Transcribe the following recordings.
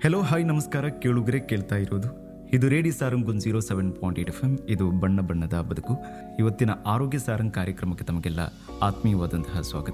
Hello hi ನಮಸ್ಕಾರ ಕೇಳುಗರೆ ಕೇಳ್ತಾ ಇರೋದು ಇದು ರೇಡಿ ಸಾರಂಗ್ ಒಂದು zero seven point eight F M ಇದು ಬಣ್ಣ ಬಣ್ಣದ ಬದುಕು ಇವತ್ತಿನ ಆರೋಗ್ಯ ಸಾರಂಗ್ ಕಾರ್ಯಕ್ರಮಕ್ಕೆ ತಮಗೆಲ್ಲ ಆತ್ಮೀಯವಾದಂತಹ ಸ್ವಾಗತ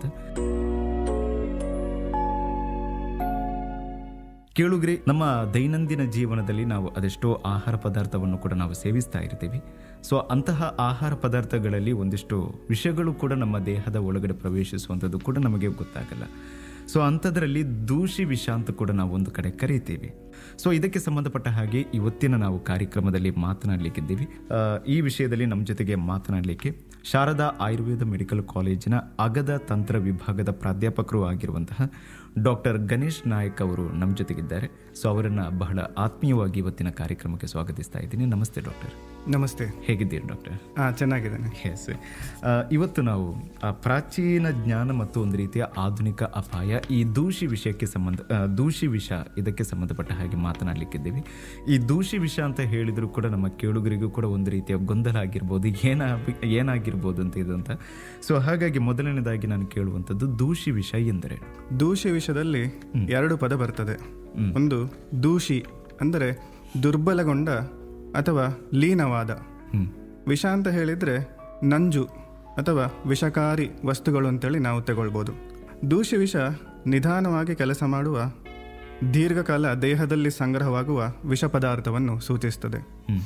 ಕೇಳುಗ್ರೆ ನಮ್ಮ ದೈನಂದಿನ ಜೀವನದಲ್ಲಿ ನಾವು ಅದೆಷ್ಟೋ ಆಹಾರ ಪದಾರ್ಥವನ್ನು ಕೂಡ ನಾವು ಸೇವಿಸ್ತಾ ಇರ್ತೀವಿ ಸೊ ಅಂತಹ ಆಹಾರ ಪದಾರ್ಥಗಳಲ್ಲಿ ಒಂದಿಷ್ಟು ವಿಷಯಗಳು ಕೂಡ ನಮ್ಮ ದೇಹದ ಒಳಗಡೆ ಪ್ರವೇಶಿಸುವಂಥದ್ದು ಕೂಡ ನಮಗೆ ಗೊತ್ತಾಗಲ್ಲ ಸೊ ಅಂಥದ್ರಲ್ಲಿ ದೂಷಿ ವಿಷ ಅಂತ ಕೂಡ ನಾವು ಒಂದು ಕಡೆ ಕರೀತೀವಿ ಸೊ ಇದಕ್ಕೆ ಸಂಬಂಧಪಟ್ಟ ಹಾಗೆ ಇವತ್ತಿನ ನಾವು ಕಾರ್ಯಕ್ರಮದಲ್ಲಿ ಮಾತನಾಡಲಿಕ್ಕಿದ್ದೀವಿ ಆ, ಈ ವಿಷಯದಲ್ಲಿ ನಮ್ಮ ಜೊತೆಗೆ ಮಾತನಾಡಲಿಕ್ಕೆ ಶಾರದಾ ಆಯುರ್ವೇದ ಮೆಡಿಕಲ್ ಕಾಲೇಜಿನ ಅಗದ ತಂತ್ರ ವಿಭಾಗದ ಪ್ರಾಧ್ಯಾಪಕರು ಆಗಿರುವಂತಹ ಡಾಕ್ಟರ್ ಗಣೇಶ್ ನಾಯಕ್ ಅವರು ನಮ್ಮ ಜೊತೆಗಿದ್ದಾರೆ ಸೊ ಅವರನ್ನ ಬಹಳ ಆತ್ಮೀಯವಾಗಿ ಇವತ್ತಿನ ಕಾರ್ಯಕ್ರಮಕ್ಕೆ ಸ್ವಾಗತಿಸ್ತಾ ಇದ್ದೀನಿ ನಮಸ್ತೆ ಡಾಕ್ಟರ್ ನಮಸ್ತೆ ಹೇಗಿದ್ದೀರಿ ಡಾಕ್ಟರ್ ಹಾಂ ಚೆನ್ನಾಗಿದ್ದೇನೆ ಎಸ್ ಇವತ್ತು ನಾವು ಆ, ಪ್ರಾಚೀನ ಜ್ಞಾನ ಮತ್ತು ಒಂದು ರೀತಿಯ ಆಧುನಿಕ ಅಪಾಯ ಈ ದೂಷಿ ವಿಷಯಕ್ಕೆ ಸಂಬಂಧ ಆ, ದೂಷಿ ವಿಷ ಇದಕ್ಕೆ ಸಂಬಂಧಪಟ್ಟ ಹಾಗೆ ಮಾತನಾಡಲಿಕ್ಕಿದ್ದೀವಿ ಈ ದೂಷಿ ವಿಷ ಅಂತ ಹೇಳಿದ್ರು ಕೂಡ ನಮ್ಮ ಕೇಳುಗರಿಗೂ ಕೂಡ ಒಂದು ರೀತಿಯ ಗೊಂದಲ ಆಗಿರ್ಬೋದು ಏನ ಏನಾಗಿರ್ಬೋದು ಅಂತ ಇದು ಅಂತ ಸೊ ಹಾಗಾಗಿ ಮೊದಲನೇದಾಗಿ ನಾನು ಕೇಳುವಂಥದ್ದು ದೂಷಿ ವಿಷ ಎಂದರೆ ದೂಷಿ ವಿಷಯದಲ್ಲಿ ಎರಡು ಪದ ಬರ್ತದೆ ಒಂದು ದೂಷಿ ಅಂದರೆ ದುರ್ಬಲಗೊಂಡ ಅಥವಾ ಲೀನವಾದ ಹ್ಮ್ ವಿಷ ಅಂತ ಹೇಳಿದರೆ ನಂಜು ಅಥವಾ ವಿಷಕಾರಿ ವಸ್ತುಗಳು ಅಂತೇಳಿ ನಾವು ತಗೊಳ್ಬೋದು ದೂಷಿ ವಿಷ ನಿಧಾನವಾಗಿ ಕೆಲಸ ಮಾಡುವ ದೀರ್ಘಕಾಲ ದೇಹದಲ್ಲಿ ಸಂಗ್ರಹವಾಗುವ ವಿಷ ಪದಾರ್ಥವನ್ನು ಸೂಚಿಸ್ತದೆ ಹ್ಮ್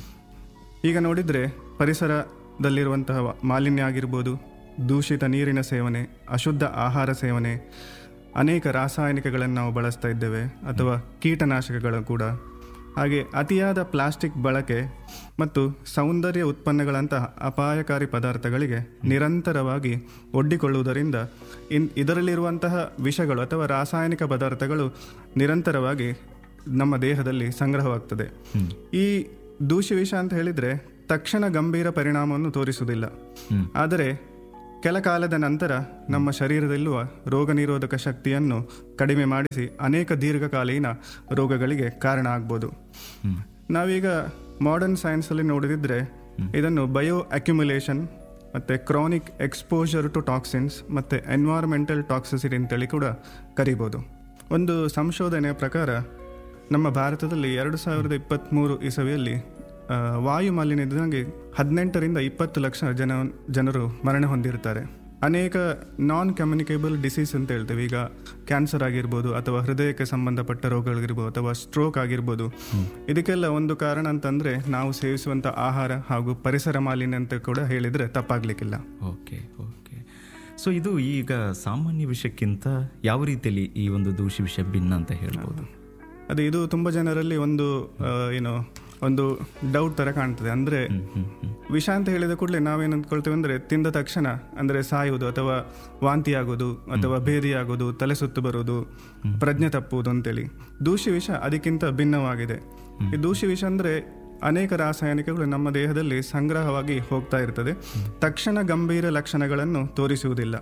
ಈಗ ನೋಡಿದರೆ ಪರಿಸರದಲ್ಲಿರುವಂತಹ ಮಾಲಿನ್ಯ ಆಗಿರ್ಬೋದು ದೂಷಿತ ನೀರಿನ ಸೇವನೆ ಅಶುದ್ಧ ಆಹಾರ ಸೇವನೆ ಅನೇಕ ರಾಸಾಯನಿಕಗಳನ್ನು ನಾವು ಬಳಸ್ತಾ ಇದ್ದೇವೆ ಅಥವಾ ಕೀಟನಾಶಕಗಳು ಕೂಡ ಹಾಗೆ ಅತಿಯಾದ ಪ್ಲಾಸ್ಟಿಕ್ ಬಳಕೆ ಮತ್ತು ಸೌಂದರ್ಯ ಉತ್ಪನ್ನಗಳಂತಹ ಅಪಾಯಕಾರಿ ಪದಾರ್ಥಗಳಿಗೆ ನಿರಂತರವಾಗಿ ಒಡ್ಡಿಕೊಳ್ಳುವುದರಿಂದ ಇನ್ ಇದರಲ್ಲಿರುವಂತಹ ವಿಷಗಳು ಅಥವಾ ರಾಸಾಯನಿಕ ಪದಾರ್ಥಗಳು ನಿರಂತರವಾಗಿ ನಮ್ಮ ದೇಹದಲ್ಲಿ ಸಂಗ್ರಹವಾಗ್ತದೆ ಈ ದೂಷಿ ವಿಷ ಅಂತ ಹೇಳಿದರೆ ತಕ್ಷಣ ಗಂಭೀರ ಪರಿಣಾಮವನ್ನು ತೋರಿಸುವುದಿಲ್ಲ ಹ್ಮ್. ಆದರೆ ಕೆಲ ಕಾಲದ ನಂತರ ನಮ್ಮ ಶರೀರದಲ್ಲಿರುವ ರೋಗ ನಿರೋಧಕ ಶಕ್ತಿಯನ್ನು ಕಡಿಮೆ ಮಾಡಿಸಿ ಅನೇಕ ದೀರ್ಘಕಾಲೀನ ರೋಗಗಳಿಗೆ ಕಾರಣ ಆಗ್ಬೋದು ಹ್ಮ್ ನಾವೀಗ ಮಾಡರ್ನ್ ಸೈನ್ಸಲ್ಲಿ ನೋಡಿದಿದ್ರೆ ಇದನ್ನು ಬಯೋ ಅಕ್ಯುಮುಲೇಷನ್ ಮತ್ತು ಕ್ರಾನಿಕ್ ಎಕ್ಸ್ಪೋಜರ್ ಟು ಟಾಕ್ಸಿನ್ಸ್ ಮತ್ತು ಎನ್ವೈರ್ಮೆಂಟಲ್ ಟಾಕ್ಸಿಸಿಟಿ ಅಂತೇಳಿ ಕೂಡ ಕರಿಬೋದು ಒಂದು ಸಂಶೋಧನೆಯ ಪ್ರಕಾರ ನಮ್ಮ ಭಾರತದಲ್ಲಿ ಎರಡು ಸಾವಿರದ ಇಪ್ಪತ್ತ್ಮೂರು ಇಸವಿಯಲ್ಲಿ ಆ, ವಾಯು ಮಾಲಿನ್ಯದಿಂದಾಗಿ ಹದಿನೆಂಟರಿಂದ ಇಪ್ಪತ್ತು ಲಕ್ಷ ಜನ ಜನರು ಮರಣ ಹೊಂದಿರ್ತಾರೆ ಅನೇಕ ನಾನ್ ಕಮ್ಯುನಿಕೇಬಲ್ ಡಿಸೀಸ್ ಅಂತ ಹೇಳ್ತೇವೆ ಈಗ ಕ್ಯಾನ್ಸರ್ ಆಗಿರ್ಬೋದು ಅಥವಾ ಹೃದಯಕ್ಕೆ ಸಂಬಂಧಪಟ್ಟ ರೋಗಗಳಿರ್ಬೋದು ಅಥವಾ ಸ್ಟ್ರೋಕ್ ಆಗಿರ್ಬೋದು ಇದಕ್ಕೆಲ್ಲ ಒಂದು ಕಾರಣ ಅಂತಂದ್ರೆ ನಾವು ಸೇವಿಸುವಂಥ ಆಹಾರ ಹಾಗೂ ಪರಿಸರ ಮಾಲಿನ್ಯ ಅಂತ ಕೂಡ ಹೇಳಿದ್ರೆ ತಪ್ಪಾಗ್ಲಿಕ್ಕಿಲ್ಲ ಓಕೆ ಓಕೆ ಸೊ ಇದು ಈಗ ಸಾಮಾನ್ಯ ವಿಷಯಕ್ಕಿಂತ ಯಾವ ರೀತಿಯಲ್ಲಿ ಈ ಒಂದು ದೂಷಿ ವಿಷಯ ಭಿನ್ನ ಅಂತ ಹೇಳ್ಬೋದು ಅದೇ ಇದು ತುಂಬ ಜನರಲ್ಲಿ ಒಂದು ಆ, ಏನು ಒಂದು ಡೌಟ್ ತರ ಕಾಣ್ತದೆ ಅಂದ್ರೆ ಹ್ಮ್ ಹ್ಮ್ ಹ್ಮ್ ವಿಷ ಅಂತ ಹೇಳಿದ ಕೂಡಲೇ ನಾವೇನು ಅಂದ್ಕೊಳ್ತೇವೆ ಅಂದ್ರೆ ತಿಂದ ತಕ್ಷಣ ಅಂದ್ರೆ ಸಾಯುವುದು ಅಥವಾ ವಾಂತಿ ಆಗೋದು ಅಥವಾ ಭೇದಿ ಆಗೋದು ತಲೆ ಸುತ್ತು ಬರುವುದು ಪ್ರಜ್ಞೆ ತಪ್ಪುವುದು ಅಂತೇಳಿ ದೂಷಿ ವಿಷ ಅದಕ್ಕಿಂತ ಭಿನ್ನವಾಗಿದೆ ಈ ದೂಷಿ ವಿಷ ಅಂದ್ರೆ ಅನೇಕ ರಾಸಾಯನಿಕಗಳು ನಮ್ಮ ದೇಹದಲ್ಲಿ ಸಂಗ್ರಹವಾಗಿ ಹೋಗ್ತಾ ಇರ್ತದೆ ತಕ್ಷಣ ಗಂಭೀರ ಲಕ್ಷಣಗಳನ್ನು ತೋರಿಸುವುದಿಲ್ಲ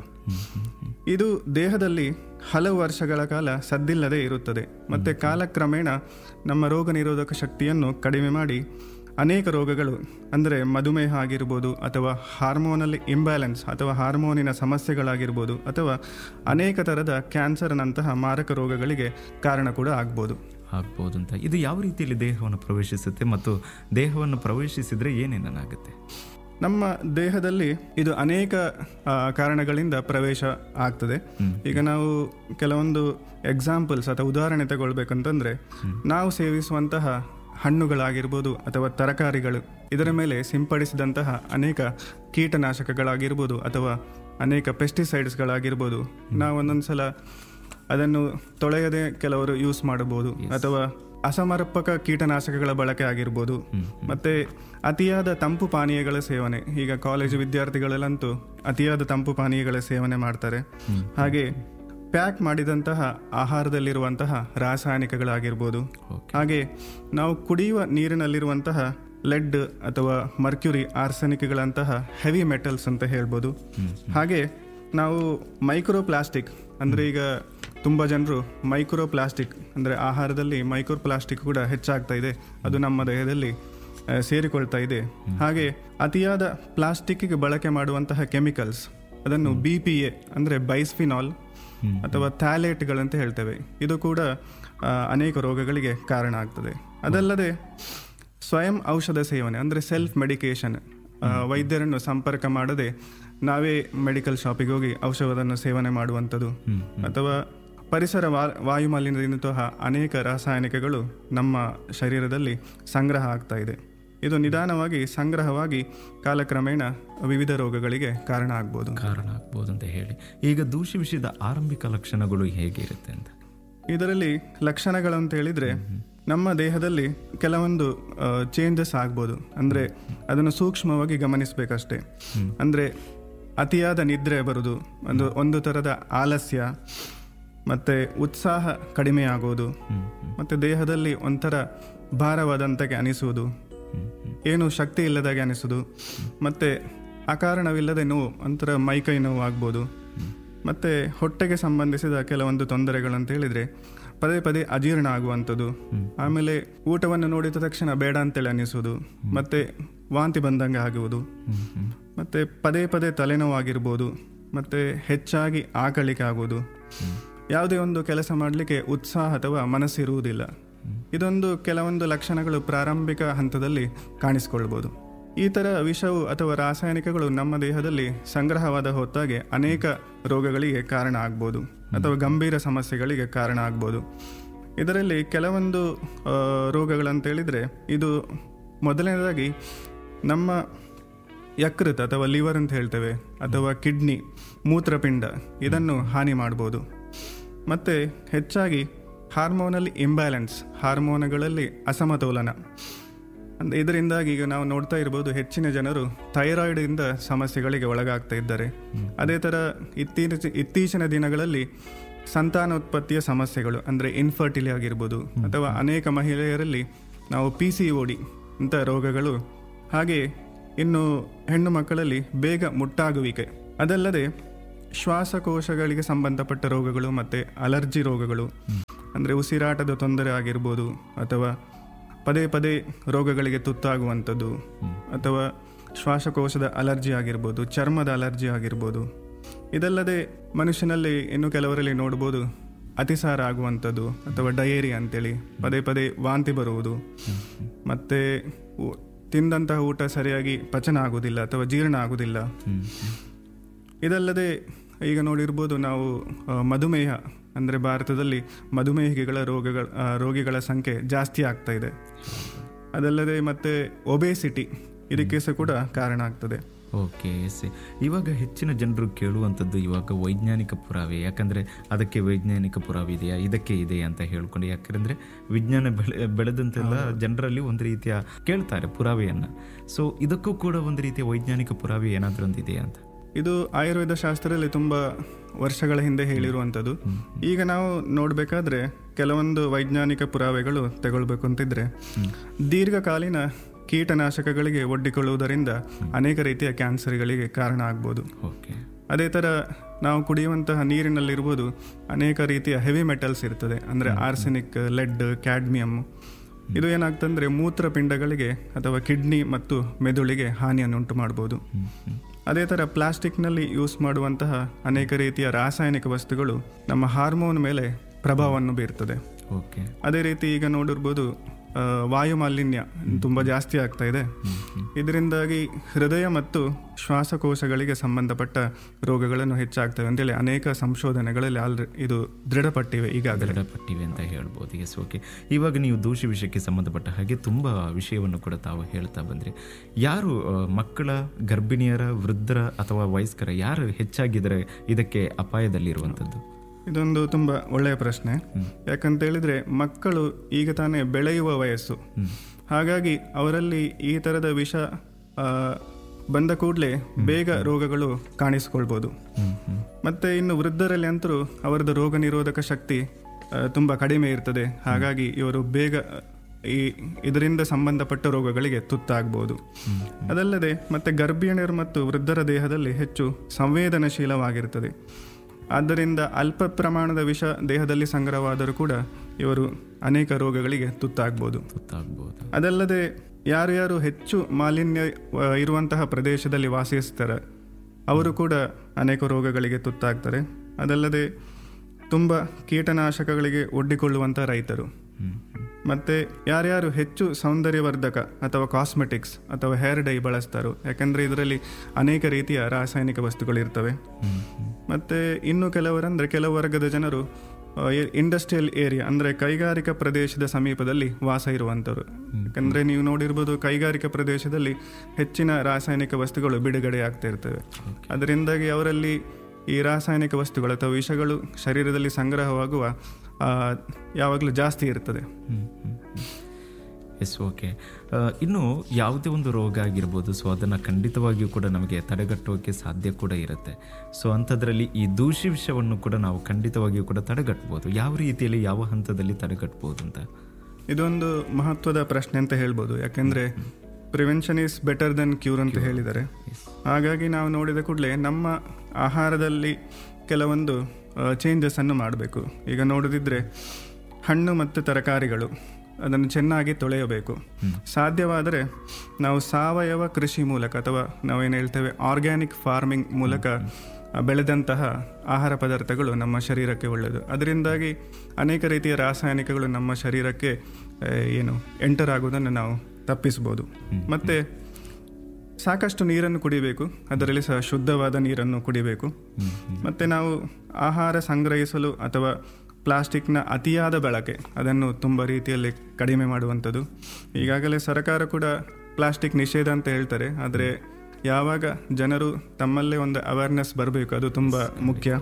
ಇದು ದೇಹದಲ್ಲಿ ಹಲವು ವರ್ಷಗಳ ಕಾಲ ಸದ್ದಿಲ್ಲದೆ ಇರುತ್ತದೆ ಮತ್ತೆ ಕಾಲಕ್ರಮೇಣ ನಮ್ಮ ರೋಗ ನಿರೋಧಕ ಶಕ್ತಿಯನ್ನು ಕಡಿಮೆ ಮಾಡಿ ಅನೇಕ ರೋಗಗಳು ಅಂದರೆ ಮಧುಮೇಹ ಆಗಿರ್ಬೋದು ಅಥವಾ ಹಾರ್ಮೋನಲ್ ಇಂಬ್ಯಾಲೆನ್ಸ್ ಅಥವಾ ಹಾರ್ಮೋನಿನ ಸಮಸ್ಯೆಗಳಾಗಿರ್ಬೋದು ಅಥವಾ ಅನೇಕ ಥರದ ಕ್ಯಾನ್ಸರ್ನಂತಹ ಮಾರಕ ರೋಗಗಳಿಗೆ ಕಾರಣ ಕೂಡ ಆಗ್ಬೋದು ಆಗ್ಬೋದು ಅಂತ ಇದು ಯಾವ ರೀತಿಯಲ್ಲಿ ದೇಹವನ್ನು ಪ್ರವೇಶಿಸುತ್ತೆ ಮತ್ತು ದೇಹವನ್ನು ಪ್ರವೇಶಿಸಿದ್ರೆ ಏನೇನಾಗುತ್ತೆ ನಮ್ಮ ದೇಹದಲ್ಲಿ ಇದು ಅನೇಕ ಆ, ಕಾರಣಗಳಿಂದ ಪ್ರವೇಶ ಆಗ್ತದೆ ಈಗ ನಾವು ಕೆಲವೊಂದು ಎಕ್ಸಾಂಪಲ್ಸ್ ಅಥವಾ ಉದಾಹರಣೆ ತಗೊಳ್ಬೇಕಂತಂದ್ರೆ ನಾವು ಸೇವಿಸುವಂತಹ ಹಣ್ಣುಗಳಾಗಿರ್ಬೋದು ಅಥವಾ ತರಕಾರಿಗಳು ಇದರ ಮೇಲೆ ಸಿಂಪಡಿಸಿದಂತಹ ಅನೇಕ ಕೀಟನಾಶಕಗಳಾಗಿರ್ಬೋದು ಅಥವಾ ಅನೇಕ ಪೆಸ್ಟಿಸೈಡ್ಸ್ಗಳಾಗಿರ್ಬೋದು ನಾವು ಒಂದೊಂದ್ಸಲ ಅದನ್ನು ತೊಳೆಯದೆ ಕೆಲವರು ಯೂಸ್ ಮಾಡಬಹುದು ಅಥವಾ ಅಸಮರ್ಪಕ ಕೀಟನಾಶಕಗಳ ಬಳಕೆ ಆಗಿರ್ಬೋದು ಮತ್ತೆ ಅತಿಯಾದ ತಂಪು ಪಾನೀಯಗಳ ಸೇವನೆ ಈಗ ಕಾಲೇಜು ವಿದ್ಯಾರ್ಥಿಗಳಲ್ಲಂತೂ ಅತಿಯಾದ ತಂಪು ಪಾನೀಯಗಳ ಸೇವನೆ ಮಾಡ್ತಾರೆ ಹಾಗೆ ಪ್ಯಾಕ್ ಮಾಡಿದಂತಹ ಆಹಾರದಲ್ಲಿರುವಂತಹ ರಾಸಾಯನಿಕಗಳಾಗಿರ್ಬೋದು ಹಾಗೆ ನಾವು ಕುಡಿಯುವ ನೀರಿನಲ್ಲಿರುವಂತಹ ಲೆಡ್ ಅಥವಾ ಮರ್ಕ್ಯುರಿ ಆರ್ಸೆನಿಕ್ಗಳಂತಹ ಹೆವಿ ಮೆಟಲ್ಸ್ ಅಂತ ಹೇಳ್ಬೋದು ಹಾಗೆ ನಾವು ಮೈಕ್ರೋ ಪ್ಲಾಸ್ಟಿಕ್ ಅಂದರೆ ಈಗ ತುಂಬ ಜನರು ಮೈಕ್ರೋ ಪ್ಲಾಸ್ಟಿಕ್ ಅಂದರೆ ಆಹಾರದಲ್ಲಿ ಮೈಕ್ರೋ ಪ್ಲಾಸ್ಟಿಕ್ ಕೂಡ ಹೆಚ್ಚಾಗ್ತಾ ಇದೆ ಅದು ನಮ್ಮ ದೇಹದಲ್ಲಿ ಆ, ಸೇರಿಕೊಳ್ತಾ ಇದೆ ಹಾಗೆ ಅತಿಯಾದ ಪ್ಲಾಸ್ಟಿಕ್ಗೆ ಬಳಕೆ ಮಾಡುವಂತಹ ಕೆಮಿಕಲ್ಸ್ ಅದನ್ನು ಬಿ ಪಿ ಎ ಅಂದರೆ ಬೈಸ್ಫಿನಾಲ್ ಅಥವಾ ಥ್ಯಾಲೇಟ್ಗಳಂತ ಹೇಳ್ತೇವೆ ಇದು ಕೂಡ ಆ, ಅನೇಕ ರೋಗಗಳಿಗೆ ಕಾರಣ ಆಗ್ತದೆ ಅದಲ್ಲದೆ ಸ್ವಯಂ ಔಷಧ ಸೇವನೆ ಅಂದರೆ ಸೆಲ್ಫ್ ಮೆಡಿಕೇಶನ್ ವೈದ್ಯರನ್ನು ಸಂಪರ್ಕ ಮಾಡದೆ ನಾವೇ ಮೆಡಿಕಲ್ ಶಾಪಿಗೆ ಹೋಗಿ ಔಷಧವನ್ನು ಸೇವನೆ ಮಾಡುವಂಥದ್ದು ಅಥವಾ ಪರಿಸರ ವಾ ವಾಯುಮಾಲಿನ್ಯದಿಂತಹ ಅನೇಕ ರಾಸಾಯನಿಕಗಳು ನಮ್ಮ ಶರೀರದಲ್ಲಿ ಸಂಗ್ರಹ ಆಗ್ತಾ ಇದೆ ಇದು ನಿಧಾನವಾಗಿ ಸಂಗ್ರಹವಾಗಿ ಕಾಲಕ್ರಮೇಣ ವಿವಿಧ ರೋಗಗಳಿಗೆ ಕಾರಣ ಆಗ್ಬೋದು ಕಾರಣ ಆಗ್ಬೋದು ಅಂತ ಹೇಳಿ ಈಗ ದೂಷಿ ವಿಷಯದ ಆರಂಭಿಕ ಲಕ್ಷಣಗಳು ಹೇಗಿರುತ್ತೆ ಅಂತ ಇದರಲ್ಲಿ ಲಕ್ಷಣಗಳು ಅಂತ ಹೇಳಿದ್ರೆ ನಮ್ಮ ದೇಹದಲ್ಲಿ ಕೆಲವೊಂದು ಚೇಂಜಸ್ ಆಗ್ಬೋದು ಅಂದರೆ ಅದನ್ನು ಸೂಕ್ಷ್ಮವಾಗಿ ಗಮನಿಸಬೇಕಷ್ಟೇ ಅಂದರೆ ಅತಿಯಾದ ನಿದ್ರೆ ಬರುವುದು ಒಂದು ಒಂದು ಥರದ ಆಲಸ್ಯ ಮತ್ತು ಉತ್ಸಾಹ ಕಡಿಮೆ ಆಗೋದು ಮತ್ತು ದೇಹದಲ್ಲಿ ಒಂಥರ ಭಾರವಾದಂತೆಗೆ ಅನಿಸುವುದು ಏನು ಶಕ್ತಿ ಇಲ್ಲದಾಗೆ ಅನಿಸುವುದು ಮತ್ತು ಅಕಾರಣವಿಲ್ಲದೆ ನೋವು ಒಂಥರ ಮೈಕೈ ನೋವು ಆಗ್ಬೋದು ಮತ್ತು ಹೊಟ್ಟೆಗೆ ಸಂಬಂಧಿಸಿದ ಕೆಲವೊಂದು ತೊಂದರೆಗಳು ಅಂತ ಹೇಳಿದರೆ ಪದೇ ಪದೇ ಅಜೀರ್ಣ ಆಗುವಂಥದ್ದು ಆಮೇಲೆ ಊಟವನ್ನು ನೋಡಿದ ತಕ್ಷಣ ಬೇಡ ಅಂತೇಳಿ ಅನಿಸೋದು ಮತ್ತು ವಾಂತಿ ಬಂದಂಗೆ ಆಗುವುದು ಮತ್ತು ಪದೇ ಪದೇ ತಲೆನೋವಾಗಿರ್ಬೋದು ಮತ್ತು ಹೆಚ್ಚಾಗಿ ಆಕಳಿಕೆ ಆಗೋದು ಯಾವುದೇ ಒಂದು ಕೆಲಸ ಮಾಡಲಿಕ್ಕೆ ಉತ್ಸಾಹ ಅಥವಾ ಮನಸ್ಸಿರುವುದಿಲ್ಲ ಇದೊಂದು ಕೆಲವೊಂದು ಲಕ್ಷಣಗಳು ಪ್ರಾರಂಭಿಕ ಹಂತದಲ್ಲಿ ಕಾಣಿಸಿಕೊಳ್ಬೋದು ಈ ಥರ ವಿಷವು ಅಥವಾ ರಾಸಾಯನಿಕಗಳು ನಮ್ಮ ದೇಹದಲ್ಲಿ ಸಂಗ್ರಹವಾದ ಹೊತ್ತಾಗೆ ಅನೇಕ ರೋಗಗಳಿಗೆ ಕಾರಣ ಆಗ್ಬೋದು ಅಥವಾ ಗಂಭೀರ ಸಮಸ್ಯೆಗಳಿಗೆ ಕಾರಣ ಆಗ್ಬೋದು ಇದರಲ್ಲಿ ಕೆಲವೊಂದು ಆ, ರೋಗಗಳಂತ ಹೇಳಿದರೆ ಇದು ಮೊದಲನೇದಾಗಿ ನಮ್ಮ ಯಕೃತ್ ಅಥವಾ ಲಿವರ್ ಅಂತ ಹೇಳ್ತೇವೆ ಅಥವಾ ಕಿಡ್ನಿ ಮೂತ್ರಪಿಂಡ ಇದನ್ನು ಹಾನಿ ಮಾಡ್ಬೋದು ಮತ್ತು ಹೆಚ್ಚಾಗಿ ಹಾರ್ಮೋನಲ್ ಇಂಬ್ಯಾಲೆನ್ಸ್ ಹಾರ್ಮೋನುಗಳಲ್ಲಿ ಅಸಮತೋಲನ ಅಂದ್ರೆ ಇದರಿಂದಾಗಿ ಈಗ ನಾವು ನೋಡ್ತಾ ಇರ್ಬೋದು ಹೆಚ್ಚಿನ ಜನರು ಥೈರಾಯ್ಡ್ನಿಂದ ಸಮಸ್ಯೆಗಳಿಗೆ ಒಳಗಾಗ್ತಾ ಇದ್ದಾರೆ ಅದೇ ಥರ ಇತ್ತೀಚ ಇತ್ತೀಚಿನ ದಿನಗಳಲ್ಲಿ ಸಂತಾನೋತ್ಪತ್ತಿಯ ಸಮಸ್ಯೆಗಳು ಅಂದರೆ ಇನ್ಫರ್ಟಿಲಿ ಆಗಿರ್ಬೋದು ಅಥವಾ ಅನೇಕ ಮಹಿಳೆಯರಲ್ಲಿ ನಾವು ಪಿ ಸಿ ಓಡಿ ಇಂಥ ರೋಗಗಳು ಹಾಗೆ ಇನ್ನು ಹೆಣ್ಣು ಮಕ್ಕಳಲ್ಲಿ ಬೇಗ ಮುಟ್ಟಾಗುವಿಕೆ ಅದಲ್ಲದೆ ಶ್ವಾಸಕೋಶಗಳಿಗೆ ಸಂಬಂಧಪಟ್ಟ ರೋಗಗಳು ಮತ್ತು ಅಲರ್ಜಿ ರೋಗಗಳು ಅಂದರೆ ಉಸಿರಾಟದ ತೊಂದರೆ ಆಗಿರ್ಬೋದು ಅಥವಾ ಪದೇ ಪದೇ ರೋಗಗಳಿಗೆ ತುತ್ತಾಗುವಂಥದ್ದು ಅಥವಾ ಶ್ವಾಸಕೋಶದ ಅಲರ್ಜಿ ಆಗಿರ್ಬೋದು ಚರ್ಮದ ಅಲರ್ಜಿ ಆಗಿರ್ಬೋದು ಇದಲ್ಲದೆ ಮನುಷ್ಯನಲ್ಲಿ ಇನ್ನು ಕೆಲವರಲ್ಲಿ ನೋಡ್ಬೋದು ಅತಿಸಾರ ಆಗುವಂಥದ್ದು ಅಥವಾ ಡಯೇರಿ ಅಂತೇಳಿ ಪದೇ ಪದೇ ವಾಂತಿ ಬರುವುದು ಮತ್ತು ಊ- ತಿಂದಂತಹ ಊಟ ಸರಿಯಾಗಿ ಪಚನ ಆಗುವುದಿಲ್ಲ ಅಥವಾ ಜೀರ್ಣ ಆಗುವುದಿಲ್ಲ ಇದಲ್ಲದೆ ಈಗ ನೋಡಿರ್ಬೋದು ನಾವು ಆ, ಮಧುಮೇಹ ಅಂದರೆ ಭಾರತದಲ್ಲಿ ಮಧುಮೇಹಿಗಳ ರೋಗಗಳ ಆ, ರೋಗಿಗಳ ಸಂಖ್ಯೆ ಜಾಸ್ತಿ ಆಗ್ತಾ ಇದೆ ಅದಲ್ಲದೆ ಮತ್ತೆ ಒಬೇಸಿಟಿ ಇದಕ್ಕೆ ಸಹ ಕೂಡ ಕಾರಣ ಆಗ್ತದೆ ಓಕೆ ಎಸ್ ಇವಾಗ ಹೆಚ್ಚಿನ ಜನರು ಕೇಳುವಂಥದ್ದು ಇವಾಗ ವೈಜ್ಞಾನಿಕ ಪುರಾವೆ ಯಾಕಂದರೆ ಅದಕ್ಕೆ ವೈಜ್ಞಾನಿಕ ಪುರಾವೆ ಇದೆಯಾ ಇದಕ್ಕೆ ಇದೆಯಾ ಅಂತ ಹೇಳ್ಕೊಂಡು ಯಾಕಂದರೆ ವಿಜ್ಞಾನ ಬೆಳೆ ಬೆಳೆದಂತೆಲ್ಲ ಜನರಲ್ಲಿ ಒಂದು ರೀತಿಯ ಕೇಳ್ತಾರೆ ಪುರಾವೆಯನ್ನು ಸೊ ಇದಕ್ಕೂ ಕೂಡ ಒಂದು ರೀತಿಯ ವೈಜ್ಞಾನಿಕ ಪುರಾವೆ ಏನಾದರೂ ಒಂದು ಇದೆಯಾ ಅಂತ ಇದು ಆಯುರ್ವೇದ ಶಾಸ್ತ್ರದಲ್ಲಿ ತುಂಬ ವರ್ಷಗಳ ಹಿಂದೆ ಹೇಳಿರುವಂಥದ್ದು ಈಗ ನಾವು ನೋಡಬೇಕಾದ್ರೆ ಕೆಲವೊಂದು ವೈಜ್ಞಾನಿಕ ಪುರಾವೆಗಳು ತಗೊಳ್ಬೇಕು ಅಂತಿದ್ರೆ ದೀರ್ಘಕಾಲೀನ ಕೀಟನಾಶಕಗಳಿಗೆ ಒಡ್ಡಿಕೊಳ್ಳುವುದರಿಂದ ಅನೇಕ ರೀತಿಯ ಕ್ಯಾನ್ಸರ್ಗಳಿಗೆ ಕಾರಣ ಆಗ್ಬೋದು ಓಕೆ ಅದೇ ಥರ ನಾವು ಕುಡಿಯುವಂತಹ ನೀರಿನಲ್ಲಿರ್ಬೋದು ಅನೇಕ ರೀತಿಯ ಹೆವಿ ಮೆಟಲ್ಸ್ ಇರ್ತದೆ ಅಂದರೆ ಆರ್ಸೆನಿಕ್ ಲೆಡ್ ಕ್ಯಾಡ್ಮಿಯಮ್ ಇದು ಏನಾಗ್ತಂದ್ರೆ ಮೂತ್ರಪಿಂಡಗಳಿಗೆ ಅಥವಾ ಕಿಡ್ನಿ ಮತ್ತು ಮೆದುಳಿಗೆ ಹಾನಿಯನ್ನು ಉಂಟು ಮಾಡ್ಬೋದು ಅದೇ ಥರ ಪ್ಲಾಸ್ಟಿಕ್ನಲ್ಲಿ ಯೂಸ್ ಮಾಡುವಂತಹ ಅನೇಕ ರೀತಿಯ ರಾಸಾಯನಿಕ ವಸ್ತುಗಳು ನಮ್ಮ ಹಾರ್ಮೋನ್ ಮೇಲೆ ಪ್ರಭಾವವನ್ನು ಬೀರ್ತದೆ ಓಕೆ ಅದೇ ರೀತಿ ಈಗ ನೋಡಿರ್ಬೋದು ಆ, ವಾಯು ಮಾಲಿನ್ಯ ತುಂಬ ಜಾಸ್ತಿ ಆಗ್ತಾ ಇದೆ ಇದರಿಂದಾಗಿ ಹೃದಯ ಮತ್ತು ಶ್ವಾಸಕೋಶಗಳಿಗೆ ಸಂಬಂಧಪಟ್ಟ ರೋಗಗಳನ್ನು ಹೆಚ್ಚಾಗ್ತವೆ ಅಂತೇಳಿ ಅನೇಕ ಸಂಶೋಧನೆಗಳಲ್ಲಿ ಆಲ್ರೆ ಇದು ದೃಢಪಟ್ಟಿವೆ ಈಗಾಗಲೇ ದೃಢಪಟ್ಟಿವೆ ಅಂತ ಹೇಳ್ಬೋದು ಎಸ್ ಓಕೆ ಇವಾಗ ನೀವು ದೂಷಿ ವಿಷಯಕ್ಕೆ ಸಂಬಂಧಪಟ್ಟ ಹಾಗೆ ತುಂಬ ವಿಷಯವನ್ನು ಕೂಡ ತಾವು ಹೇಳ್ತಾ ಬಂದ್ರಿ ಯಾರು ಆ, ಮಕ್ಕಳ ಗರ್ಭಿಣಿಯರ ವೃದ್ಧರ ಅಥವಾ ವಯಸ್ಕರ ಯಾರು ಹೆಚ್ಚಾಗಿದ್ದಾರೆ ಇದಕ್ಕೆ ಅಪಾಯದಲ್ಲಿರುವಂಥದ್ದು ಇದೊಂದು ತುಂಬ ಒಳ್ಳೆಯ ಪ್ರಶ್ನೆ ಯಾಕಂತ ಹೇಳಿದ್ರೆ ಮಕ್ಕಳು ಈಗ ತಾನೇ ಬೆಳೆಯುವ ವಯಸ್ಸು ಹಾಗಾಗಿ ಅವರಲ್ಲಿ ಈ ಥರದ ವಿಷ ಆ, ಬಂದ ಕೂಡಲೇ ಬೇಗ ರೋಗಗಳು ಕಾಣಿಸ್ಕೊಳ್ಬೋದು ಹ್ಮ್, ಹ್ಮ್. ಮತ್ತೆ ಇನ್ನು ವೃದ್ಧರಲ್ಲಿ ಅಂತರೂ ಅವರದ್ದು ರೋಗ ನಿರೋಧಕ ಶಕ್ತಿ ಆ, ತುಂಬ ಕಡಿಮೆ ಇರ್ತದೆ ಹಾಗಾಗಿ ಇವರು ಬೇಗ ಆ, ಈ ಇದರಿಂದ ಸಂಬಂಧಪಟ್ಟ ರೋಗಗಳಿಗೆ ತುತ್ತಾಗ್ಬೋದು ಅದಲ್ಲದೆ ಮತ್ತೆ ಗರ್ಭಿಣಿಯರು ಮತ್ತು ವೃದ್ಧರ ದೇಹದಲ್ಲಿ ಹೆಚ್ಚು ಸಂವೇದನಶೀಲವಾಗಿರ್ತದೆ ಆದ್ದರಿಂದ ಅಲ್ಪ ಪ್ರಮಾಣದ ವಿಷ ದೇಹದಲ್ಲಿ ಸಂಗ್ರಹವಾದರೂ ಕೂಡ ಇವರು ಅನೇಕ ರೋಗಗಳಿಗೆ ತುತ್ತಾಗ್ಬೋದು ಗೊತ್ತಾಗ್ಬೋದು ಅದಲ್ಲದೆ ಯಾರು ಯಾರು ಹೆಚ್ಚು ಮಾಲಿನ್ಯ ಆ, ಇರುವಂತಹ ಪ್ರದೇಶದಲ್ಲಿ ವಾಸಿಸ್ತಾರೆ ಅವರು ಕೂಡ ಅನೇಕ ರೋಗಗಳಿಗೆ ತುತ್ತಾಗ್ತಾರೆ ಅದಲ್ಲದೆ ತುಂಬ ಕೀಟನಾಶಕಗಳಿಗೆ ಒಡ್ಡಿಕೊಳ್ಳುವಂಥ ರೈತರು ಹ್ಮ್ ಮತ್ತು ಯಾರ್ಯಾರು ಹೆಚ್ಚು ಸೌಂದರ್ಯವರ್ಧಕ ಅಥವಾ ಕಾಸ್ಮೆಟಿಕ್ಸ್ ಅಥವಾ ಹೇರ್ ಡೈ ಬಳಸ್ತಾರೋ ಯಾಕಂದರೆ ಇದರಲ್ಲಿ ಅನೇಕ ರೀತಿಯ ರಾಸಾಯನಿಕ ವಸ್ತುಗಳಿರ್ತವೆ ಹ್ಮ್ ಹ್ಮ್ ಮತ್ತು ಇನ್ನು ಕೆಲವರಂದರೆ ಕೆಲವು ವರ್ಗದ ಜನರು ಇಂಡಸ್ಟ್ರಿಯಲ್ ಏರಿಯಾ ಅಂದರೆ ಕೈಗಾರಿಕಾ ಪ್ರದೇಶದ ಸಮೀಪದಲ್ಲಿ ವಾಸ ಇರುವಂಥವ್ರು ಯಾಕಂದರೆ ನೀವು ನೋಡಿರ್ಬೋದು ಕೈಗಾರಿಕಾ ಪ್ರದೇಶದಲ್ಲಿ ಹೆಚ್ಚಿನ ರಾಸಾಯನಿಕ ವಸ್ತುಗಳು ಬಿಡುಗಡೆ ಆಗ್ತಾ ಇರ್ತವೆ ಅದರಿಂದಾಗಿ ಅವರಲ್ಲಿ ಈ ರಾಸಾಯನಿಕ ವಸ್ತುಗಳು ಅಥವಾ ವಿಷಗಳು ಶರೀರದಲ್ಲಿ ಸಂಗ್ರಹವಾಗುವ ಆ, ಯಾವಾಗಲೂ ಜಾಸ್ತಿ ಇರ್ತದೆ ಎಸ್ ಓಕೆ ಇನ್ನು ಯಾವುದೇ ಒಂದು ರೋಗ ಆಗಿರ್ಬೋದು ಸೊ ಅದನ್ನು ಖಂಡಿತವಾಗಿಯೂ ಕೂಡ ನಮಗೆ ತಡೆಗಟ್ಟೋಕೆ ಸಾಧ್ಯ ಕೂಡ ಇರುತ್ತೆ ಸೊ ಅಂಥದ್ರಲ್ಲಿ ಈ ದೂಷಿ ವಿಷವನ್ನು ಕೂಡ ನಾವು ಖಂಡಿತವಾಗಿಯೂ ಕೂಡ ತಡೆಗಟ್ಬೋದು ಯಾವ ರೀತಿಯಲ್ಲಿ ಯಾವ ಹಂತದಲ್ಲಿ ತಡೆಗಟ್ಬೋದು ಅಂತ ಇದೊಂದು ಮಹತ್ವದ ಪ್ರಶ್ನೆ ಅಂತ ಹೇಳ್ಬೋದು ಯಾಕೆಂದರೆ prevention is better than cure ಅಂತ ಹೇಳಿದ್ದಾರೆ ಹಾಗಾಗಿ ನಾವು ನೋಡಿದ ಕೂಡಲೇ ನಮ್ಮ ಆಹಾರದಲ್ಲಿ ಕೆಲವೊಂದು ಚೇಂಜಸ್ ಅನ್ನು ಮಾಡಬೇಕು ಈಗ ನೋಡದಿದ್ರೆ ಹಣ್ಣು ಮತ್ತು ತರಕಾರಿಗಳು ಅದನ್ನು ಚೆನ್ನಾಗಿ ತೊಳೆಯಬೇಕು ಸಾಧ್ಯವಾದರೆ ನಾವು ಸಾವಯವ ಕೃಷಿ ಮೂಲಕ ಅಥವಾ ನಾವೇನು ಹೇಳ್ತೇವೆ ಆರ್ಗ್ಯಾನಿಕ್ ಫಾರ್ಮಿಂಗ್ ಮೂಲಕ ಆ, ಬೆಳೆದಂತಹ ಆಹಾರ ಪದಾರ್ಥಗಳು ನಮ್ಮ ಶರೀರಕ್ಕೆ ಒಳ್ಳೆಯದು ಅದರಿಂದಾಗಿ ಅನೇಕ ರೀತಿಯ ರಾಸಾಯನಿಕಗಳು ನಮ್ಮ ಶರೀರಕ್ಕೆ ಆ, ಏನು ಎಂಟರ್ ಆಗೋದನ್ನು ನಾವು ತಪ್ಪಿಸ್ಬೋದು ಮತ್ತು ಸಾಕಷ್ಟು ನೀರನ್ನು ಕುಡಿಬೇಕು ಅದರಲ್ಲಿ ಸಹ ಶುದ್ಧವಾದ ನೀರನ್ನು ಕುಡಿಬೇಕು ಮತ್ತು ನಾವು ಆಹಾರ ಸಂಗ್ರಹಿಸಲು ಅಥವಾ ಪ್ಲಾಸ್ಟಿಕ್ನ ಅತಿಯಾದ ಬಳಕೆ ಅದನ್ನು ತುಂಬ ರೀತಿಯಲ್ಲಿ ಕಡಿಮೆ ಮಾಡುವಂಥದ್ದು ಈಗಾಗಲೇ ಸರ್ಕಾರ ಕೂಡ ಪ್ಲಾಸ್ಟಿಕ್ ನಿಷೇಧ ಅಂತ ಹೇಳ್ತಾರೆ ಆದರೆ ಯಾವಾಗ ಜನರು ತಮ್ಮಲ್ಲೇ ಒಂದು ಅವೇರ್ನೆಸ್ ಬರಬೇಕು ಅದು ತುಂಬ ಮುಖ್ಯ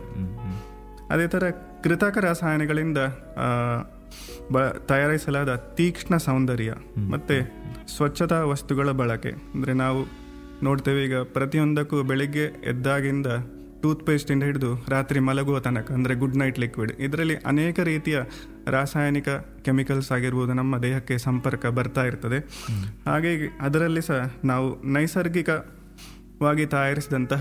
ಅದೇ ಥರ ಕೃತಕ ರಾಸಾಯನಿಗಳಿಂದ ಆ, ಬ ತಯಾರಿಸಲಾದ ತೀಕ್ಷ್ಣ ಸೌಂದರ್ಯ ಮತ್ತು ಸ್ವಚ್ಛತಾ ವಸ್ತುಗಳ ಬಳಕೆ ಅಂದರೆ ನಾವು ನೋಡ್ತೇವೆ ಈಗ ಪ್ರತಿಯೊಂದಕ್ಕೂ ಬೆಳಿಗ್ಗೆ ಎದ್ದಾಗಿಂದ ಟೂತ್ಪೇಸ್ಟಿಂದ ಹಿಡಿದು ರಾತ್ರಿ ಮಲಗುವ ತನಕ ಅಂದರೆ ಗುಡ್ ನೈಟ್ ಲಿಕ್ವಿಡ್ ಇದರಲ್ಲಿ ಅನೇಕ ರೀತಿಯ ರಾಸಾಯನಿಕ ಕೆಮಿಕಲ್ಸ್ ಆಗಿರ್ಬೋದು ನಮ್ಮ ದೇಹಕ್ಕೆ ಸಂಪರ್ಕ ಬರ್ತಾ ಇರ್ತದೆ ಹಾಗೆ ಅದರಲ್ಲಿ ಸಹ ನಾವು ನೈಸರ್ಗಿಕವಾಗಿ ತಯಾರಿಸಿದಂತಹ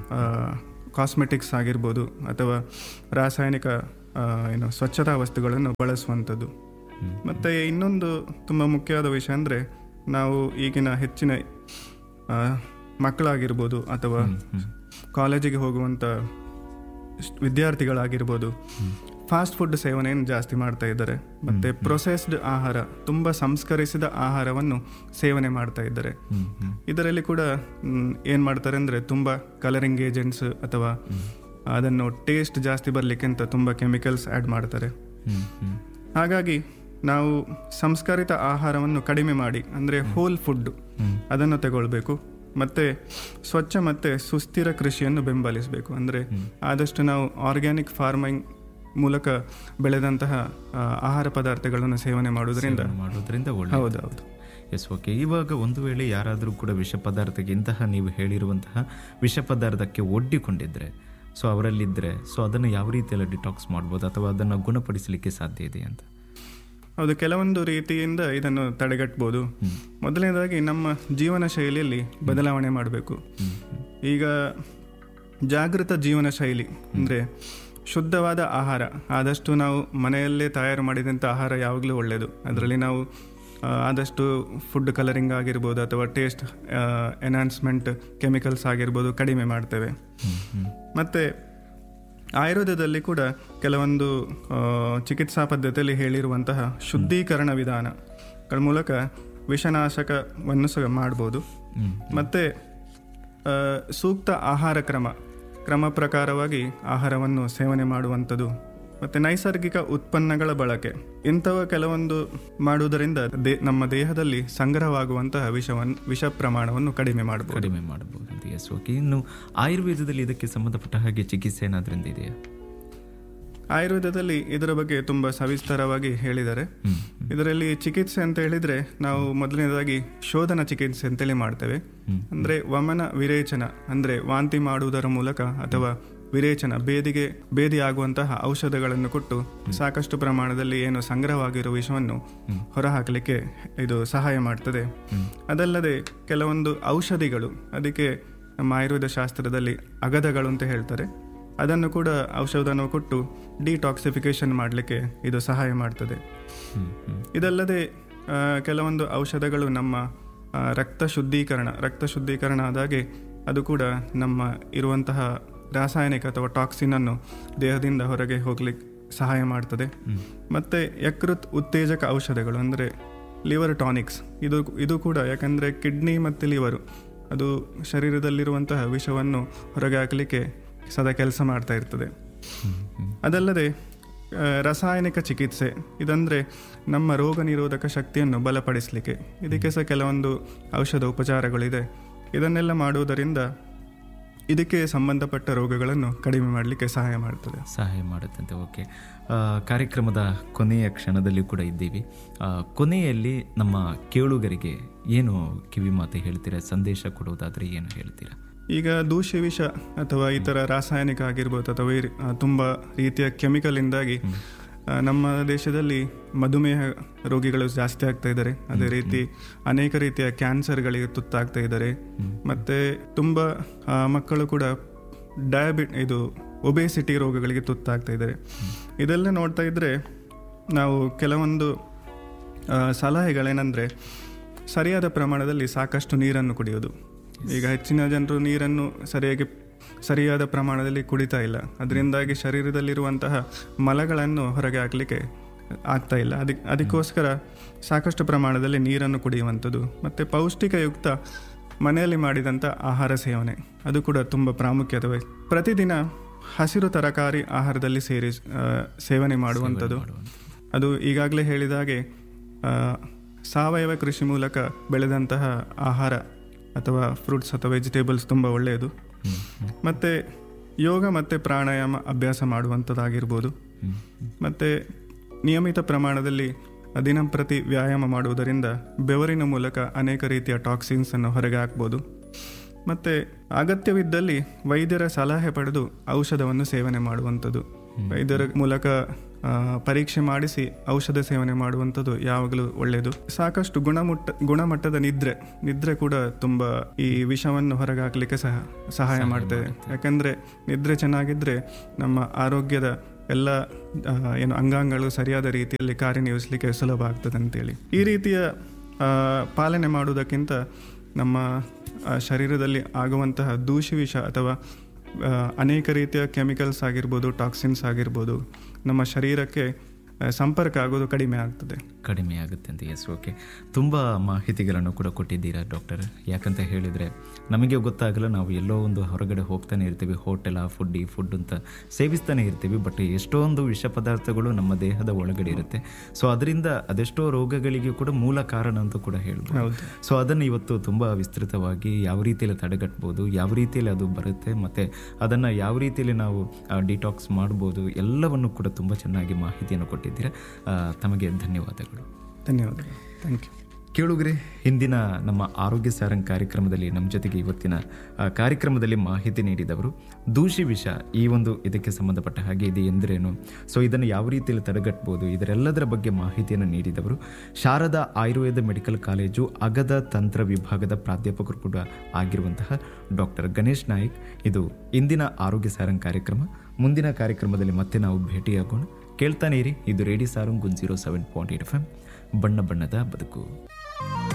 ಕಾಸ್ಮೆಟಿಕ್ಸ್ ಆಗಿರ್ಬೋದು ಅಥವಾ ರಾಸಾಯನಿಕ ಆ, ಏನು ಸ್ವಚ್ಛತಾ ವಸ್ತುಗಳನ್ನು ಬಳಸುವಂಥದ್ದು ಮತ್ತು ಇನ್ನೊಂದು ತುಂಬ ಮುಖ್ಯವಾದ ವಿಷಯ ಅಂದರೆ ನಾವು ಈಗಿನ ಹೆಚ್ಚಿನ ಆ, ಮಕ್ಕಳಾಗಿರ್ಬೋದು ಅಥವಾ ಕಾಲೇಜಿಗೆ ಹೋಗುವಂಥ ಸ್ಟ್- ವಿದ್ಯಾರ್ಥಿಗಳಾಗಿರ್ಬೋದು ಫಾಸ್ಟ್ ಫುಡ್ ಸೇವನೆಯನ್ನು ಜಾಸ್ತಿ ಮಾಡ್ತಾ ಇದ್ದಾರೆ ಮತ್ತು ಪ್ರೊಸೆಸ್ಡ್ ಆಹಾರ ತುಂಬ ಸಂಸ್ಕರಿಸಿದ ಆಹಾರವನ್ನು ಸೇವನೆ ಮಾಡ್ತಾ ಇದ್ದಾರೆ ಇದರಲ್ಲಿ ಕೂಡ ಏನು ಮಾಡ್ತಾರೆ ಅಂದರೆ ತುಂಬ ಕಲರಿಂಗ್ ಏಜೆಂಟ್ಸ್ ಅಥವಾ ಅದನ್ನು ಟೇಸ್ಟ್ ಜಾಸ್ತಿ ಬರಲಿಕ್ಕೆ ಅಂತ ತುಂಬ ಕೆಮಿಕಲ್ಸ್ ಆ್ಯಡ್ ಮಾಡ್ತಾರೆ ಹ್ಮ್ ಹ್ಮ್ ಹಾಗಾಗಿ ನಾವು ಸಂಸ್ಕರಿತ ಆಹಾರವನ್ನು ಕಡಿಮೆ ಮಾಡಿ ಅಂದರೆ ಹೋಲ್ ಫುಡ್ ಅದನ್ನು ತಗೊಳ್ಬೇಕು ಮತ್ತು ಸ್ವಚ್ಛ ಮತ್ತು ಸುಸ್ಥಿರ ಕೃಷಿಯನ್ನು ಬೆಂಬಲಿಸಬೇಕು ಅಂದರೆ ಆದಷ್ಟು ನಾವು ಆರ್ಗ್ಯಾನಿಕ್ ಫಾರ್ಮಿಂಗ್ ಮೂಲಕ ಬೆಳೆದಂತಹ ಆ, ಆಹಾರ ಪದಾರ್ಥಗಳನ್ನು ಸೇವನೆ ಮಾಡುವುದರಿಂದ ಸೇವನೆ ಮಾಡೋದ್ರಿಂದ ಒಳ್ಳೆ ಹೌದೌದು ಎಸ್ ಓಕೆ ಇವಾಗ ಒಂದು ವೇಳೆ ಯಾರಾದರೂ ಕೂಡ ವಿಷ ಪದಾರ್ಥಕ್ಕೆ ಇಂತಹ ನೀವು ಹೇಳಿರುವಂತಹ ವಿಷ ಪದಾರ್ಥಕ್ಕೆ ಒಡ್ಡಿಕೊಂಡಿದ್ರೆ ಸೊ ಅವರಲ್ಲಿದ್ದರೆ ಸೊ ಅದನ್ನು ಯಾವ ರೀತಿಯಲ್ಲಿ ಡಿಟಾಕ್ಸ್ ಮಾಡ್ಬೋದು ಅಥವಾ ಅದನ್ನು ಗುಣಪಡಿಸಲಿಕ್ಕೆ ಸಾಧ್ಯ ಇದೆ ಅಂತ ಹೌದು ಕೆಲವೊಂದು ರೀತಿಯಿಂದ ಇದನ್ನು ತಡೆಗಟ್ಬೋದು ಮೊದಲನೇದಾಗಿ ನಮ್ಮ ಜೀವನ ಶೈಲಿಯಲ್ಲಿ ಬದಲಾವಣೆ ಮಾಡಬೇಕು ಈಗ ಜಾಗೃತ ಜೀವನ ಶೈಲಿ ಅಂದರೆ ಶುದ್ಧವಾದ ಆಹಾರ ಆದಷ್ಟು ನಾವು ಮನೆಯಲ್ಲೇ ತಯಾರು ಮಾಡಿದಂಥ ಆಹಾರ ಯಾವಾಗಲೂ ಒಳ್ಳೆಯದು ಅದರಲ್ಲಿ ನಾವು ಆ, ಆದಷ್ಟು ಫುಡ್ ಕಲರಿಂಗ್ ಆಗಿರ್ಬೋದು ಅಥವಾ ಟೇಸ್ಟ್ ಎನ್ಹಾನ್ಸ್ಮೆಂಟ್ ಕೆಮಿಕಲ್ಸ್ ಆಗಿರ್ಬೋದು ಕಡಿಮೆ ಮಾಡ್ತೇವೆ ಮತ್ತು ಆಯುರ್ವೇದದಲ್ಲಿ ಕೂಡ ಕೆಲವೊಂದು ಆ, ಚಿಕಿತ್ಸಾ ಪದ್ಧತಿಯಲ್ಲಿ ಹೇಳಿರುವಂತಹ ಶುದ್ಧೀಕರಣ ವಿಧಾನಗಳ ಮೂಲಕ ವಿಷನಾಶಕವನ್ನು ಸಹ ಮಾಡ್ಬೋದು ಮತ್ತು ಆ, ಸೂಕ್ತ ಆಹಾರ ಕ್ರಮ ಕ್ರಮ ಪ್ರಕಾರವಾಗಿ ಆಹಾರವನ್ನು ಸೇವನೆ ಮಾಡುವಂಥದ್ದು ಮತ್ತು ನೈಸರ್ಗಿಕ ಉತ್ಪನ್ನಗಳ ಬಳಕೆ ಇಂಥವ ಕೆಲವೊಂದು ಮಾಡುವುದರಿಂದ ದೇ ನಮ್ಮ ದೇಹದಲ್ಲಿ ಸಂಗ್ರಹವಾಗುವಂತಹ ವಿಷವನ್ನು ವಿಷ ಪ್ರಮಾಣವನ್ನು ಕಡಿಮೆ ಮಾಡಬಹುದು ಕಡಿಮೆ ಮಾಡಬಹುದು ಅಂತ ಎಸ್ ಓಕೆ ಇನ್ನು ಆಯುರ್ವೇದದಲ್ಲಿ ಇದಕ್ಕೆ ಸಂಬಂಧಪಟ್ಟ ಹಾಗೆ ಚಿಕಿತ್ಸೆ ಏನಾದ್ರಿಂದ ಇದೆಯಾ ಆಯುರ್ವೇದದಲ್ಲಿ ಇದರ ಬಗ್ಗೆ ತುಂಬ ಸವಿಸ್ತರವಾಗಿ ಹೇಳಿದ್ದಾರೆ ಇದರಲ್ಲಿ ಚಿಕಿತ್ಸೆ ಅಂತ ಹೇಳಿದ್ರೆ ನಾವು ಮೊದಲನೇದಾಗಿ ಶೋಧನ ಚಿಕಿತ್ಸೆ ಅಂತೇಳಿ ಮಾಡ್ತೇವೆ ಅಂದ್ರೆ ವಮನ ವಿರೇಚನ ಅಂದ್ರೆ ವಾಂತಿ ಮಾಡುವುದರ ಮೂಲಕ ಅಥವಾ ವಿರೇಚನ ಬೇದಿಗೆ ಬೇದಿ ಆಗುವಂತಹ ಔಷಧಗಳನ್ನು ಕೊಟ್ಟು ಸಾಕಷ್ಟು ಪ್ರಮಾಣದಲ್ಲಿ ಏನು ಸಂಗ್ರಹವಾಗಿರುವ ವಿಷವನ್ನು ಹೊರಹಾಕಲಿಕ್ಕೆ ಇದು ಸಹಾಯ ಮಾಡ್ತದೆ ಅದಲ್ಲದೆ ಕೆಲವೊಂದು ಔಷಧಿಗಳು ಅದಕ್ಕೆ ನಮ್ಮ ಆಯುರ್ವೇದ ಶಾಸ್ತ್ರದಲ್ಲಿ ಅಗಧಗಳು ಅಂತ ಹೇಳ್ತಾರೆ ಅದನ್ನು ಕೂಡ ಔಷಧವನ್ನು ಕೊಟ್ಟು ಡಿಟಾಕ್ಸಿಫಿಕೇಶನ್ ಮಾಡಲಿಕ್ಕೆ ಇದು ಸಹಾಯ ಮಾಡ್ತದೆ ಇದಲ್ಲದೆ ಆ, ಕೆಲವೊಂದು ಔಷಧಗಳು ನಮ್ಮ ಆ, ರಕ್ತ ಶುದ್ಧೀಕರಣ ರಕ್ತ ಶುದ್ಧೀಕರಣ ಆದಾಗೆ ಅದು ಕೂಡ ನಮ್ಮ ಇರುವಂತಹ ರಾಸಾಯನಿಕ ಅಥವಾ ಟಾಕ್ಸಿನ್ ಅನ್ನು ದೇಹದಿಂದ ಹೊರಗೆ ಹೋಗ್ಲಿಕ್ಕೆ ಸಹಾಯ ಮಾಡ್ತದೆ ಮತ್ತು ಯಕೃತ್ ಉತ್ತೇಜಕ ಔಷಧಗಳು ಅಂದರೆ ಲಿವರ್ ಟಾನಿಕ್ಸ್ ಇದು ಇದು ಕೂಡ ಯಾಕಂದರೆ ಕಿಡ್ನಿ ಮತ್ತು ಲಿವರು ಅದು ಶರೀರದಲ್ಲಿರುವಂತಹ ವಿಷವನ್ನು ಹೊರಗೆ ಹಾಕಲಿಕ್ಕೆ ಸದಾ ಕೆಲಸ ಮಾಡ್ತಾ ಇರ್ತದೆ ಅದಲ್ಲದೆ ಆ, ರಾಸಾಯನಿಕ ಚಿಕಿತ್ಸೆ ಇದಂದರೆ ನಮ್ಮ ರೋಗ ನಿರೋಧಕ ಶಕ್ತಿಯನ್ನು ಬಲಪಡಿಸಲಿಕ್ಕೆ ಇದಕ್ಕೆ ಸಹ ಕೆಲವೊಂದು ಔಷಧ ಉಪಚಾರಗಳಿದೆ ಇದನ್ನೆಲ್ಲ ಮಾಡುವುದರಿಂದ ಇದಕ್ಕೆ ಸಂಬಂಧಪಟ್ಟ ರೋಗಗಳನ್ನು ಕಡಿಮೆ ಮಾಡಲಿಕ್ಕೆ ಸಹಾಯ ಮಾಡ್ತದೆ ಸಹಾಯ ಮಾಡುತ್ತಂತೆ ಓಕೆ ಆ, ಕಾರ್ಯಕ್ರಮದ ಕೊನೆಯ ಕ್ಷಣದಲ್ಲಿ ಕೂಡ ಇದ್ದೀವಿ ಆ, ಕೊನೆಯಲ್ಲಿ ನಮ್ಮ ಕೇಳುಗರಿಗೆ ಏನು ಕಿವಿ ಮಾತು ಹೇಳ್ತೀರಾ ಸಂದೇಶ ಕೊಡುವುದಾದರೆ ಏನು ಹೇಳ್ತೀರಾ ಈಗ ದೂಷ್ಯ ವಿಷ ಅಥವಾ ಇತರ ರಾಸಾಯನಿಕ ಆಗಿರ್ಬೋದು ಅಥವಾ ಈ ರೀ- ಆ, ತುಂಬ ರೀತಿಯ ಕೆಮಿಕಲಿಂದಾಗಿ ಆ, ನಮ್ಮ ದೇಶದಲ್ಲಿ ಮಧುಮೇಹ ರೋಗಿಗಳು ಜಾಸ್ತಿ ಆಗ್ತಾ ಇದ್ದಾರೆ ಅದೇ ರೀತಿ ಅನೇಕ ರೀತಿಯ ಕ್ಯಾನ್ಸರ್ಗಳಿಗೆ ತುತ್ತಾಗ್ತಾ ಇದ್ದಾರೆ ಮತ್ತೆ ತುಂಬ ಆ, ಮಕ್ಕಳು ಕೂಡ ಡಯಾಬಿಟ್ ಇದು ಒಬೇಸಿಟಿ ರೋಗಗಳಿಗೆ ತುತ್ತಾಗ್ತಾ ಇದ್ದಾರೆ ಇದೆಲ್ಲ ನೋಡ್ತಾ ಇದ್ರೆ ನಾವು ಕೆಲವೊಂದು ಆ, ಸಲಹೆಗಳೇನೆಂದರೆ ಸರಿಯಾದ ಪ್ರಮಾಣದಲ್ಲಿ ಸಾಕಷ್ಟು ನೀರನ್ನು ಕುಡಿಯೋದು ಈಗ ಹೆಚ್ಚಿನ ಜನರು ನೀರನ್ನು ಸರಿಯಾಗಿ ಸರಿಯಾದ ಪ್ರಮಾಣದಲ್ಲಿ ಕುಡಿತಾ ಇಲ್ಲ ಅದರಿಂದಾಗಿ ಶರೀರದಲ್ಲಿರುವಂತಹ ಮಲಗಳನ್ನು ಹೊರಗೆ ಹಾಕಲಿಕ್ಕೆ ಆಗ್ತಾ ಇಲ್ಲ ಅದಕ್ಕೆ ಅದಕ್ಕೋಸ್ಕರ ಸಾಕಷ್ಟು ಪ್ರಮಾಣದಲ್ಲಿ ನೀರನ್ನು ಕುಡಿಯುವಂಥದ್ದು ಮತ್ತು ಪೌಷ್ಟಿಕಯುಕ್ತ ಮನೆಯಲ್ಲಿ ಮಾಡಿದಂಥ ಆಹಾರ ಸೇವನೆ ಅದು ಕೂಡ ತುಂಬ ಪ್ರಾಮುಖ್ಯತೆ ವಹಿಸ್ ಪ್ರತಿದಿನ ಹಸಿರು ತರಕಾರಿ ಆಹಾರದಲ್ಲಿ ಸೇರಿ ಆ, ಸೇವನೆ ಮಾಡುವಂಥದ್ದು ಅದು ಈಗಾಗಲೇ ಹೇಳಿದ ಹಾಗೆ ಆ, ಸಾವಯವ ಕೃಷಿ ಮೂಲಕ ಬೆಳೆದಂತಹ ಆಹಾರ ಅಥವಾ ಫ್ರೂಟ್ಸ್ ಅಥವಾ ವೆಜಿಟೇಬಲ್ಸ್ ತುಂಬ ಒಳ್ಳೆಯದು ಮತ್ತು ಯೋಗ ಮತ್ತು ಪ್ರಾಣಾಯಾಮ ಅಭ್ಯಾಸ ಮಾಡುವಂಥದ್ದಾಗಿರ್ಬೋದು ಮತ್ತು ನಿಯಮಿತ ಪ್ರಮಾಣದಲ್ಲಿ ದಿನಂಪ್ರತಿ ವ್ಯಾಯಾಮ ಮಾಡುವುದರಿಂದ ಬೆವರಿನ ಮೂಲಕ ಅನೇಕ ರೀತಿಯ ಟಾಕ್ಸಿನ್ಸನ್ನು ಹೊರಗೆ ಹಾಕ್ಬೋದು ಮತ್ತು ಅಗತ್ಯವಿದ್ದಲ್ಲಿ ವೈದ್ಯರ ಸಲಹೆ ಪಡೆದು ಔಷಧವನ್ನು ಸೇವನೆ ಮಾಡುವಂಥದ್ದು ವೈದ್ಯರ ಮೂಲಕ ಆ, ಪರೀಕ್ಷೆ ಮಾಡಿಸಿ ಔಷಧ ಸೇವನೆ ಮಾಡುವಂಥದ್ದು ಯಾವಾಗಲೂ ಒಳ್ಳೆಯದು ಸಾಕಷ್ಟು ಗುಣಮಟ್ಟ ಗುಣಮಟ್ಟದ ನಿದ್ರೆ ನಿದ್ರೆ ಕೂಡ ತುಂಬ ಈ ವಿಷವನ್ನು ಹೊರಗೆ ಹಾಕಲಿಕ್ಕೆ ಸಹ ಸಹಾಯ ಮಾಡ್ತದೆ ಯಾಕಂದರೆ ನಿದ್ರೆ ಚೆನ್ನಾಗಿದ್ದರೆ ನಮ್ಮ ಆರೋಗ್ಯದ ಎಲ್ಲ ಆ, ಏನು ಅಂಗಾಂಗಗಳು ಸರಿಯಾದ ರೀತಿಯಲ್ಲಿ ಕಾರ್ಯನಿರ್ವಹಿಸಲಿಕ್ಕೆ ಸುಲಭ ಆಗ್ತದೆ ಅಂತೇಳಿ ಈ ರೀತಿಯ ಆ, ಪಾಲನೆ ಮಾಡುವುದಕ್ಕಿಂತ ನಮ್ಮ ಆ, ಶರೀರದಲ್ಲಿ ಆಗುವಂತಹ ದೂಷಿ ವಿಷ ಅಥವಾ ಆ, ಅನೇಕ ರೀತಿಯ ಕೆಮಿಕಲ್ಸ್ ಆಗಿರ್ಬೋದು ಟಾಕ್ಸಿನ್ಸ್ ಆಗಿರ್ಬೋದು ನಮ್ಮ ಶರೀರಕ್ಕೆ ಆ, ಸಂಪರ್ಕ ಆಗೋದು ಕಡಿಮೆ ಆಗ್ತದೆ ಕಡಿಮೆ ಆಗುತ್ತೆ ಅಂತ ಎಸ್ ಓಕೆ ತುಂಬ ಮಾಹಿತಿಗಳನ್ನು ಕೂಡ ಕೊಟ್ಟಿದ್ದೀರಾ ಡಾಕ್ಟರ್ ಯಾಕಂತ ಹೇಳಿದರೆ ನಮಗೆ ಗೊತ್ತಾಗಲ್ಲ ನಾವು ಎಲ್ಲೋ ಒಂದು ಹೊರಗಡೆ ಹೋಗ್ತಾನೆ ಇರ್ತೀವಿ ಹೋಟೆಲ್ ಆ ಫುಡ್ ಈ ಫುಡ್ ಅಂತ ಸೇವಿಸ್ತಾನೆ ಇರ್ತೀವಿ ಬಟ್ ಎಷ್ಟೊಂದು ವಿಷ ಪದಾರ್ಥಗಳು ನಮ್ಮ ದೇಹದ ಒಳಗಡೆ ಇರುತ್ತೆ ಸೊ ಅದರಿಂದ ಅದೆಷ್ಟೋ ರೋಗಗಳಿಗೆ ಕೂಡ ಮೂಲ ಕಾರಣ ಅಂತ ಕೂಡ ಹೇಳ್ಬೋದು ಸೊ ಅದನ್ನು ಇವತ್ತು ತುಂಬ ವಿಸ್ತೃತವಾಗಿ ಯಾವ ರೀತಿಯಲ್ಲಿ ತಡೆಗಟ್ಬೋದು ಯಾವ ರೀತಿಯಲ್ಲಿ ಅದು ಬರುತ್ತೆ ಮತ್ತು ಅದನ್ನು ಯಾವ ರೀತಿಯಲ್ಲಿ ನಾವು ಡಿಟಾಕ್ಸ್ ಮಾಡ್ಬೋದು ಎಲ್ಲವನ್ನು ಕೂಡ ತುಂಬ ಚೆನ್ನಾಗಿ ಮಾಹಿತಿಯನ್ನು ಕೊಟ್ಟಿದ್ದೀರಾ ಆ, ತಮಗೆ ಧನ್ಯವಾದಗಳು ಧನ್ಯವಾದಗಳು ಥ್ಯಾಂಕ್ ಯು ಕೇಳುಗರೆ ಹಿಂದಿನ ನಮ್ಮ ಆರೋಗ್ಯ ಸಾರಂಗ್ ಕಾರ್ಯಕ್ರಮದಲ್ಲಿ ನಮ್ಮ ಜೊತೆಗೆ ಇವತ್ತಿನ ಆ, ಕಾರ್ಯಕ್ರಮದಲ್ಲಿ ಮಾಹಿತಿ ನೀಡಿದವರು ದೂಷಿ ವಿಷ ಈ ಒಂದು ಇದಕ್ಕೆ ಸಂಬಂಧಪಟ್ಟ ಹಾಗೆ ಇದೆ ಎಂದರೇನು ಸೊ ಇದನ್ನು ಯಾವ ರೀತಿಯಲ್ಲಿ ತಡೆಗಟ್ಬೋದು ಇದರೆಲ್ಲದರ ಬಗ್ಗೆ ಮಾಹಿತಿಯನ್ನು ನೀಡಿದವರು ಶಾರದಾ ಆಯುರ್ವೇದ ಮೆಡಿಕಲ್ ಕಾಲೇಜು ಅಗದ ತಂತ್ರ ವಿಭಾಗದ ಪ್ರಾಧ್ಯಾಪಕರು ಕೂಡ ಆಗಿರುವಂತಹ ಡಾಕ್ಟರ್ ಗಣೇಶ್ ನಾಯ್ಕ್ ಇದು ಇಂದಿನ ಆರೋಗ್ಯ ಸಾರಂಗ್ ಕಾರ್ಯಕ್ರಮ ಮುಂದಿನ ಕಾರ್ಯಕ್ರಮದಲ್ಲಿ ಮತ್ತೆ ನಾವು ಭೇಟಿಯಾಗೋಣ ಕೇಳ್ತಾನೆ ಇರಿ ಇದು ರೇಡಿ ಸಾರಂಗ್ ಗುನ್ zero seven point eight F M ಬಣ್ಣ ಬಣ್ಣದ ಬದುಕು